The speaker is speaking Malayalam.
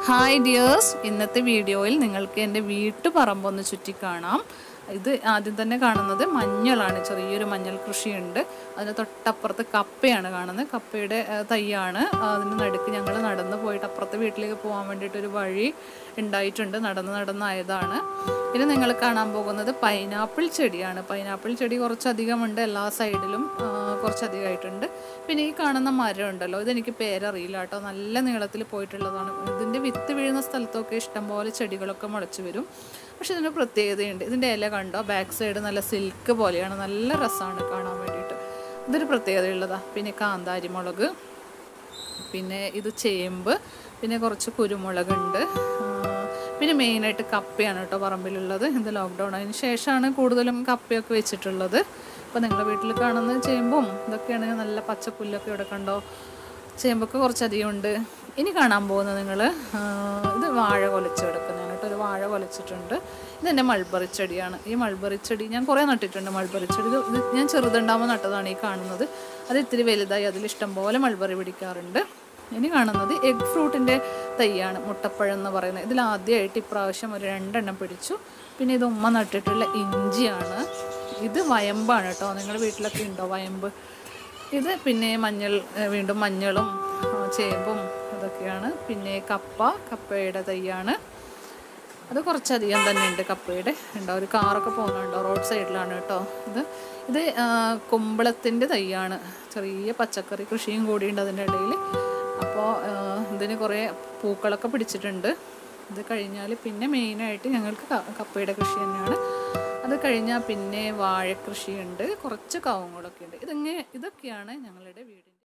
ഹായ് ഡിയേഴ്സ് ഇന്നത്തെ വീഡിയോയിൽ നിങ്ങൾക്ക് എൻ്റെ വീട്ടുപറമ്പൊന്ന് ചുറ്റിക്കാണാം ഇത് ആദ്യം തന്നെ കാണുന്നത് മഞ്ഞളാണ് ചെറിയൊരു മഞ്ഞൾ കൃഷിയുണ്ട് അതിന് തൊട്ടപ്പുറത്ത് കപ്പയാണ് കാണുന്നത് കപ്പയുടെ ആ, തൈയാണ് അതിന് നടുക്ക് ഞങ്ങൾ നടന്ന് പോയിട്ട് അപ്പുറത്തെ വീട്ടിലേക്ക് പോകാൻ വേണ്ടിയിട്ട് ഒരു വഴി ഉണ്ടായിട്ടുണ്ട് നടന്ന് നടന്നായതാണ് പിന്നെ നിങ്ങൾ കാണാൻ പോകുന്നത് പൈനാപ്പിൾ ചെടിയാണ് പൈനാപ്പിൾ ചെടി കുറച്ചധികമുണ്ട് എല്ലാ സൈഡിലും ആ, കുറച്ചധികമായിട്ടുണ്ട് പിന്നെ ഈ കാണുന്ന മരം ഉണ്ടല്ലോ ഇതെനിക്ക് പേരറിയില്ല കേട്ടോ നല്ല നീളത്തിൽ പോയിട്ടുള്ളതാണ് ഇതിൻ്റെ വിത്ത് വീഴുന്ന സ്ഥലത്തൊക്കെ ഇഷ്ടംപോലെ ചെടികളൊക്കെ മുളച്ച് വരും പക്ഷെ ഇതിന് പ്രത്യേകതയുണ്ട് ഇതിൻ്റെ ഇല കണ്ടോ ബാക്ക് സൈഡ് നല്ല സിൽക്ക് പോലെയാണ് നല്ല രസമാണ് കാണാൻ വേണ്ടിയിട്ട് ഇതൊരു പ്രത്യേകതയുള്ളതാണ് പിന്നെ കാന്താരി മുളക് പിന്നെ ഇത് ചേമ്പ് പിന്നെ കുറച്ച് കുരുമുളകുണ്ട് ആ, പിന്നെ മെയിനായിട്ട് കപ്പയാണ് കേട്ടോ പറമ്പിലുള്ളത് ഇത് ലോക്ക്ഡൗൺ അതിന് ശേഷമാണ് കൂടുതലും കപ്പയൊക്കെ വെച്ചിട്ടുള്ളത് അപ്പോൾ നിങ്ങളുടെ വീട്ടിൽ കാണുന്ന ചേമ്പും ഇതൊക്കെയാണ് നല്ല പച്ചപ്പുല്ലൊക്കെ ഇവിടെ കണ്ടോ ചേമ്പൊക്കെ കുറച്ചധികം ഉണ്ട് ഇനി കാണാൻ പോകുന്നത് നിങ്ങൾ ഇത് വാഴ കൊലച്ച് കിടക്കുന്നതാണ് കേട്ടോ ഒരു വാഴ കൊലച്ചിട്ടുണ്ട് ഇതെൻ്റെ മൾബറി ചെടിയാണ് ഈ മൾബറി ചെടി ഞാൻ കുറേ നട്ടിട്ടുണ്ട് മൾബറി ചെടി ഇത് ഇത് ഞാൻ ചെറുതുണ്ടാകുമ്പോൾ നട്ടതാണ് ഈ കാണുന്നത് അത് ഇത്തിരി വലുതായി അതിൽ ഇഷ്ടംപോലെ മൾബറി പിടിക്കാറുണ്ട് ഇനി കാണുന്നത് എഗ് ഫ്രൂട്ടിൻ്റെ തൈയാണ് മുട്ടപ്പഴം എന്ന് പറയുന്നത് ഇതിൽ ആദ്യമായിട്ട് ഇപ്രാവശ്യം ഒരു രണ്ടെണ്ണം പിടിച്ചു പിന്നെ ഇത് ഉമ്മ നട്ടിട്ടുള്ള ഇഞ്ചിയാണ് ഇത് വയമ്പാണ് കേട്ടോ നിങ്ങളുടെ വീട്ടിലൊക്കെ ഉണ്ടോ വയമ്പ് ഇത് പിന്നെ മഞ്ഞൾ ഏഹ് വീണ്ടും മഞ്ഞളും ആ, ചേമ്പും ഇതൊക്കെയാണ് പിന്നെ കപ്പ കപ്പയുടെ തൈയാണ് അത് കുറച്ചധികം തന്നെ ഉണ്ട് കപ്പയുടെ ഉണ്ടോ ഒരു കാറൊക്കെ പോകുന്നുണ്ടോ റോഡ് സൈഡിലാണ് കേട്ടോ ഇത് ഇത് ആ, കുമ്പളത്തിൻ്റെ തൈയാണ് ചെറിയ പച്ചക്കറി കൃഷിയും കൂടിയുണ്ട് അതിൻ്റെ ഇടയിൽ അപ്പോൾ ഇതിന് കുറേ പൂക്കളൊക്കെ പിടിച്ചിട്ടുണ്ട് ഇത് കഴിഞ്ഞാൽ പിന്നെ മെയിനായിട്ട് ഞങ്ങൾക്ക് ക- കപ്പയുടെ കൃഷി തന്നെയാണ് അത് കഴിഞ്ഞാൽ പിന്നെ വാഴക്കൃഷിയുണ്ട് കുറച്ച് കവുങ്ങുകളൊക്കെ ഉണ്ട് ഇതെങ്ങനെ ഇതൊക്കെയാണ് ഞങ്ങളുടെ വീട്